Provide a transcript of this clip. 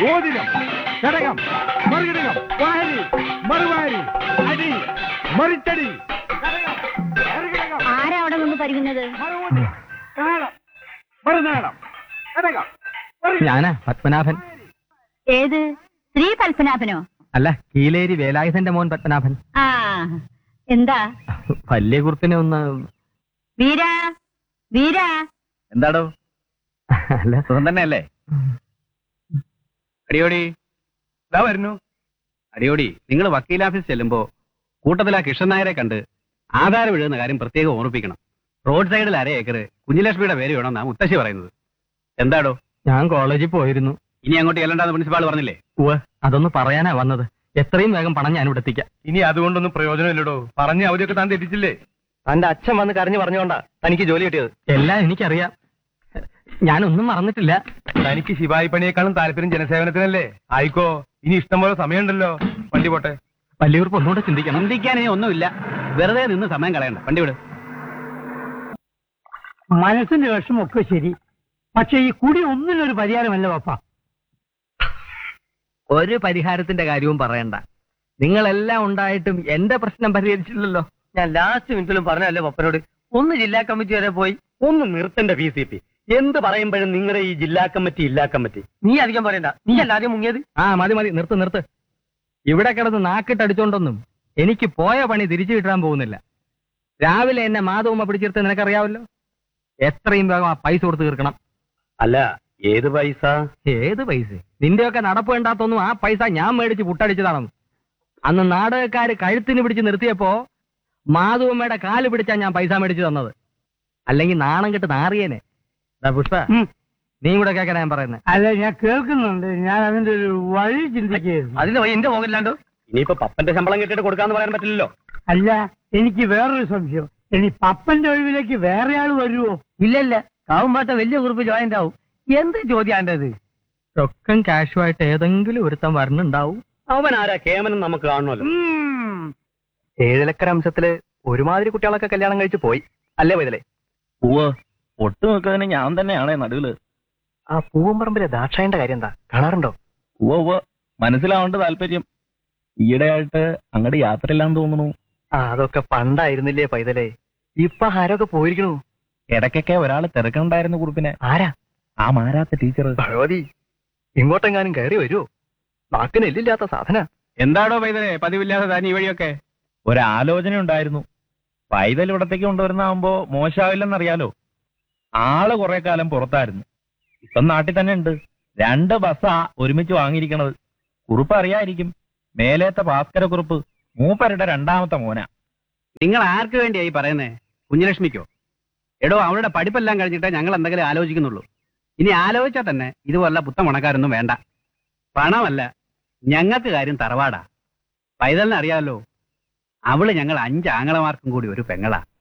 ഓതിരം ഘടകം മറുഘടകം വാരി മറുവാരി അടി മറിച്ചടി ഘടകം, മറുഘടകം, ആരാ അവിടെ നിന്ന് പരിങ്ങുന്നത് മറുപടി, താളം, മറുനാളം ഘടകം മറു- ഞാനാ പത്മനാഭൻ ഏത് ശ്രീ പത്മനാഭനോ അല്ല കീലേരി വേലായുധന്റെ മോൻ പത്മനാഭൻ ആ എന്താ വലിയ കുറുപ്പിനെ ഒന്ന് വീരാ വീരാ എന്താടോ അല്ല സുഖം തന്നെയല്ലേ അടിയോടി ഇതാ വരുന്നു അടിയോടി നിങ്ങൾ വക്കീലാഫീസ് ചെല്ലുമ്പോ കൂട്ടത്തിൽ ആ കൃഷ്ണൻ നായരെ കണ്ട് ആധാരം എഴുതുന്ന കാര്യം പ്രത്യേകം ഓർമ്മിപ്പിക്കണം റോഡ് സൈഡിൽ അര ഏക്കർ കുഞ്ഞിലക്ഷ്മിയുടെ പേര് വേണമെന്നാ മുത്തശ്ശി പറയുന്നത് എന്താടോ ഞാൻ കോളേജിൽ പോയിരുന്നു ഇനി അങ്ങോട്ട് ചെല്ലണ്ടെന്ന് പ്രിൻസിപ്പാൾ പറഞ്ഞില്ലേ ഉവ്വ് അതൊന്ന് പറയാനാ വന്നത് എത്രയും വേഗം പണം ഞാൻ ഇവിടെ എത്തിക്കാം ഇനി അതുകൊണ്ടൊന്നും പ്രയോജനമില്ലടോ പറഞ്ഞ അവധിയൊക്കെ താൻ തെറ്റിച്ചില്ലേ തന്റെ അച്ഛൻ വന്ന് കരഞ്ഞു പറഞ്ഞോണ്ടാ തനിക്ക് ജോലി കിട്ടിയത് എല്ലാം എനിക്കറിയാം ഞാനൊന്നും മറന്നിട്ടില്ല തനിക്ക് ശിവായി പണിയേക്കാളും താല്പര്യം ജനസേവനത്തിനല്ലേ ആയിക്കോ ഇനി ഇഷ്ടം പോലെ സമയമുണ്ടല്ലോ വണ്ടി പോട്ടെ വലിയവർക്ക് ഒന്നുകൂടെ ചിന്തിക്കണം ചിന്തിക്കാനേ ഒന്നുമില്ല വെറുതെ നിന്ന് സമയം കളയണ്ട വണ്ടി വിട് മനസ്സിന്റെ വിഷമൊക്കെ ശരി പക്ഷെ ഈ കുടി ഒന്നിനൊരു പരിഹാരമല്ല പപ്പ ഒരു പരിഹാരത്തിന്റെ കാര്യവും പറയണ്ട നിങ്ങളെല്ലാം ഉണ്ടായിട്ടും എന്റെ പ്രശ്നം പരിഹരിച്ചില്ലല്ലോ ഞാൻ ലാസ്റ്റ് മിനിറ്റിലും പറഞ്ഞല്ലേ പപ്പനോട് ഒന്ന് ജില്ലാ കമ്മിറ്റി വരെ പോയി ഒന്ന് നിർത്തണ്ട പി സി പി എന്ത് പറയുമ്പോഴും നിങ്ങളുടെ ഈ ജില്ലാ കമ്മിറ്റി ഇല്ലാ കമ്മിറ്റി നീ അധികം പറയണ്ട നീ അല്ല ആദ്യം മുങ്ങിയത് ആ മതി മതി നിർത്ത് നിർത്ത് ഇവിടെ കിടന്ന് നാക്കിട്ടടിച്ചോണ്ടൊന്നും എനിക്ക് പോയ പണി തിരിച്ചു കിട്ടാൻ പോകുന്നില്ല രാവിലെ എന്നെ മാധവമ്മ പിടിച്ചെടുത്ത് നിനക്കറിയാവല്ലോ എത്രയും വേഗം ആ പൈസ കൊടുത്ത് തീർക്കണം അല്ല ഏത് പൈസ ഏത് പൈസ നിന്റെയൊക്കെ നടപ്പ് വേണ്ടാത്തൊന്നും ആ പൈസ ഞാൻ മേടിച്ച് പുട്ടടിച്ചതാണെന്ന് അന്ന് നാടകക്കാര് കഴുത്തിന് പിടിച്ച് നിർത്തിയപ്പോ മാധവമ്മയുടെ കാല് പിടിച്ചാ ഞാൻ പൈസ മേടിച്ചു തന്നത് അല്ലെങ്കിൽ നാണം കെട്ട് നാറിയേനെ ദാ പുഷ്പ ഉം. നീ കൂടെ കേൾക്കാൻ ഞാൻ പറയുന്നത് അല്ല ഞാൻ കേൾക്കുന്നുണ്ട് ഞാൻ അതിന്റെ ഒരു വഴി ചിന്തിക്കുകയായിരുന്നു അതിന് വഴി എന്റെ പോകില്ലാണ്ടോ ഇനിയിപ്പോ പപ്പന്റെ ശമ്പളം കിട്ടിയിട്ട് കൊടുക്കാന്ന് പറയാൻ പറ്റില്ലല്ലോ അല്ല എനിക്ക് വേറൊരു സംശയം ഇനി പപ്പന്റെ ഒഴിവിലേക്ക് വേറെ ആൾ വരുമോ ഇല്ല ഇല്ല കാവുമ്പാട്ട വലിയ കുറിപ്പ് ജോയിന്റ് ആവും എന്ത് ചോദ്യാണ്ടത് റൊക്കം കാഷുമായിട്ട് ഏതെങ്കിലും ഒരുത്തൻ വരണുണ്ടാവും അവൻ ആരാ കേമനും നമുക്ക് കാണണമല്ലോ ഏഴിലക്കര അംശത്തില് ഒരുമാതിരി കുട്ടികളൊക്കെ കല്യാണം കഴിച്ച് പോയി അല്ലേ വൈതലേ ഉവ്വ് ഒട്ടു നോക്കുന്നതിന് ഞാൻ തന്നെയാണേ നടുവില് ആ പൂവമ്പറമ്പിലെ ദാക്ഷായന്റെ കാര്യം എന്താ കാണാറുണ്ടോ ഉവ്വ് ഉവ്വ് മനസ്സിലാവേണ്ട താല്പര്യം ഈയിടെയായിട്ട് അങ്ങോട്ട് യാത്രയില്ലാന്ന് തോന്നുന്നു ആ അതൊക്കെ പണ്ടായിരുന്നില്ലേ പൈതലേ ഇപ്പൊ ആരൊക്കെ പോയിരിക്കണു ഇടയ്ക്കൊക്കെ ഒരാൾ തിരക്കുണ്ടായിരുന്നു കുറിപ്പിനെ ആരാ ആ മാരാത്ത ടീച്ചർ ഭഗവതി ഇങ്ങോട്ടെങ്ങാനും കയറി വരുമോ നാക്കിന് എല്ലില്ലാത്ത സാധന എന്താടോ പൈതലേ പതിവില്ലാതെ താൻ ഈ വഴിയൊക്കെ ഒരാലോചന ഉണ്ടായിരുന്നു പൈതൽ ഇവിടത്തേക്ക് കൊണ്ടുവരുന്നാകുമ്പോ മോശമാവില്ലെന്നറിയാലോ ആള് കുറെ കാലം പുറത്തായിരുന്നു ഇപ്പം നാട്ടിൽ തന്നെ ഉണ്ട് രണ്ട് ബസ്സാ ഒരുമിച്ച് വാങ്ങിയിരിക്കണത് കുറുപ്പ് അറിയായിരിക്കും മേലേത്തെ ഭാസ്കര കുറുപ്പ് മൂപ്പരുടെ രണ്ടാമത്തെ മോന നിങ്ങൾ ആർക്ക് വേണ്ടിയായി പറയുന്നേ കുഞ്ഞലക്ഷ്മിക്കോ എടോ അവളുടെ പഠിപ്പെല്ലാം കഴിഞ്ഞിട്ടേ ഞങ്ങൾ എന്തെങ്കിലും ആലോചിക്കുന്നുള്ളൂ ഇനി ആലോചിച്ചാൽ തന്നെ ഇതുപോലുള്ള പുത്തൻ പണക്കാരൊന്നും വേണ്ട പണമല്ല ഞങ്ങൾക്ക് കാര്യം തറവാടാ പൈതലിനെ അറിയാമല്ലോ അവള് ഞങ്ങൾ അഞ്ച് ആങ്ങളമാർക്കും കൂടി ഒരു പെങ്ങളാ